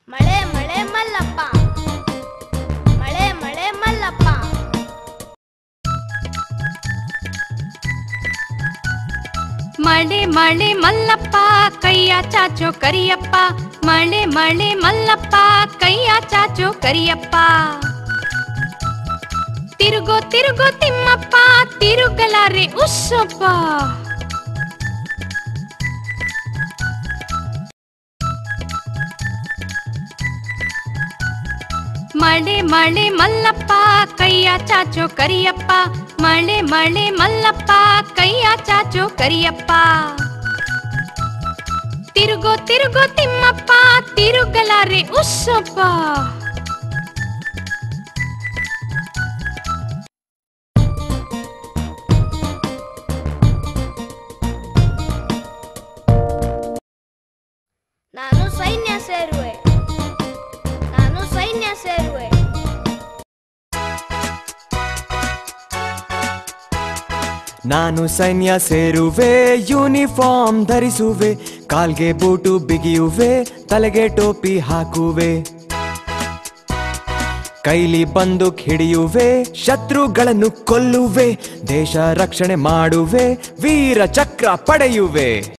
ಮಳೆ ಮಳೆ ಮಲ್ಲಪ್ಪ ಮಳೆ ಮಳೆ ಮಲ್ಲಪ್ಪ ಮಳೆ ಮಳೆ ಮಲ್ಲಪ್ಪ ಕೈಯ ಚಾಚೋ ಕರಿಯಪ್ಪ ಮಳೆ ಮಳೆ ಮಲ್ಲಪ್ಪ ಕೈಯ ಚಾಚೋ ಕರಿಯಪ್ಪ ತಿರುಗೋ ತಿರುಗೋ ತಿಮ್ಮಪ್ಪ ತಿರುಗಲಾರೆ ಉಸ್ಸಪ್ಪ ಮಳೆ ಮಳೆ ಮಲ್ಲಪ್ಪ ಕೈಯ ಚಾಚೋ ಕರಿಯಪ್ಪ ಮಳೆ ಮಳೆ ಮಲ್ಲಪ್ಪ ಕೈಯ ಚಾಚೋ ಕರಿಯಪ್ಪ ತಿರುಗೋ ತಿರುಗೋ ತಿಮ್ಮಪ್ಪ ತಿರುಗಲಾರೆ ಉಸ್ಸಪ್ಪ ನಾನು ಸೈನ್ಯ ಸೇರುವೆ ನಾನು ಸೈನ್ಯ ಸೇರುವೆ ನಾನು ಸೈನ್ಯ ಸೇರುವೆ ಯೂನಿಫಾರ್ಮ್ ಧರಿಸುವೆ ಕಾಲ್ಗೆ ಬೂಟು ಬಿಗಿಯುವೆ ತಲೆಗೆ ಟೋಪಿ ಹಾಕುವೆ ಕೈಲಿ ಬಂದೂಕ್ ಹಿಡಿಯುವೆ ಶತ್ರುಗಳನ್ನು ಕೊಲ್ಲುವೆ ದೇಶ ರಕ್ಷಣೆ ಮಾಡುವೆ ವೀರ ಚಕ್ರ ಪಡೆಯುವೆ